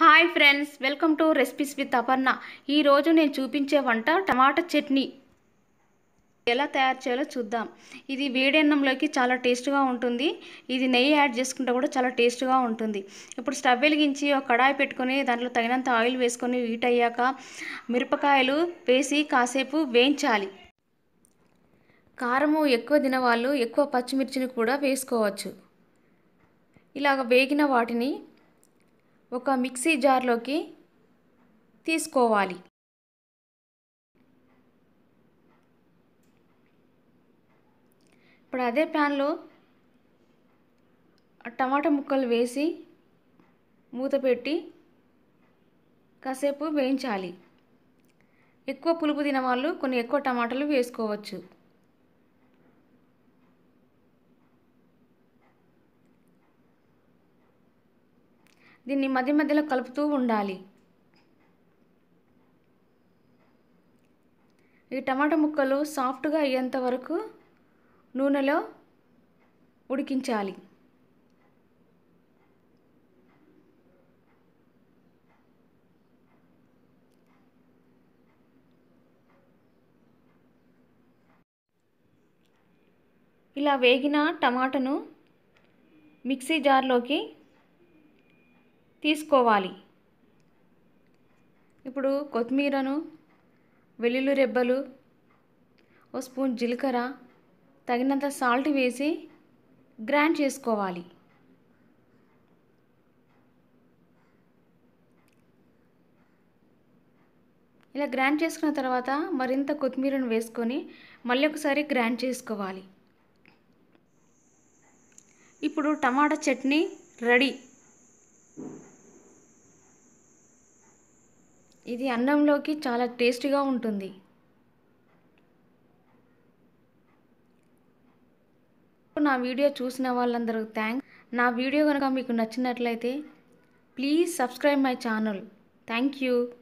hi friends welcome to recipes with Aparna ఈరోజు నేను చూపించే వంట టమాటా చట్నీ ఎలా తయారు చేయాలో చూద్దాం ఇది వేడన్నంలోకి చాలా టేస్ట్గా ఉంటుంది ఇది నెయ్యి యాడ్ చేసుకుంటే కూడా చాలా టేస్ట్గా ఉంటుంది ఇప్పుడు స్టవ్ వెలిగించి ఒక కడాయి పెట్టుకొని దాంట్లో తగినంత ఆయిల్ వేసుకొని హీట్ అయ్యాక మిరపకాయలు వేసి కాసేపు వేయించాలి కారము ఎక్కువ తినవాళ్ళు ఎక్కువ పచ్చిమిర్చిని కూడా వేసుకోవచ్చు ఇలాగ వేగిన వాటిని ఒక మిక్సీ జార్లోకి తీసుకోవాలి ఇప్పుడు అదే ప్యాన్లో టమాటా ముక్కలు వేసి మూత పెట్టి కాసేపు వేయించాలి ఎక్కువ పులుపు తిన వాళ్ళు కొన్ని ఎక్కువ టమాటాలు వేసుకోవచ్చు దీన్ని మధ్య మధ్యలో కలుపుతూ ఉండాలి ఈ టమాటా ముక్కలు సాఫ్ట్గా అయ్యేంత వరకు నూనెలో ఉడికించాలి ఇలా వేగిన టమాటాను మిక్సీ జార్లోకి తీసుకోవాలి ఇప్పుడు కొత్తిమీరను వెల్లుల్లి రెబ్బలు ఓ స్పూన్ జీలకర్ర తగినంత సాల్ట్ వేసి గ్రైండ్ చేసుకోవాలి ఇలా గ్రైండ్ చేసుకున్న తర్వాత మరింత కొత్తిమీరను వేసుకొని మళ్ళీ ఒకసారి గ్రైండ్ చేసుకోవాలి ఇప్పుడు టమాటా చట్నీ రెడీ ఇది అన్నంలోకి చాలా టేస్టీగా ఉంటుంది నా వీడియో చూసిన వాళ్ళందరూ థ్యాంక్స్ నా వీడియో కనుక మీకు నచ్చినట్లయితే please subscribe my channel thank you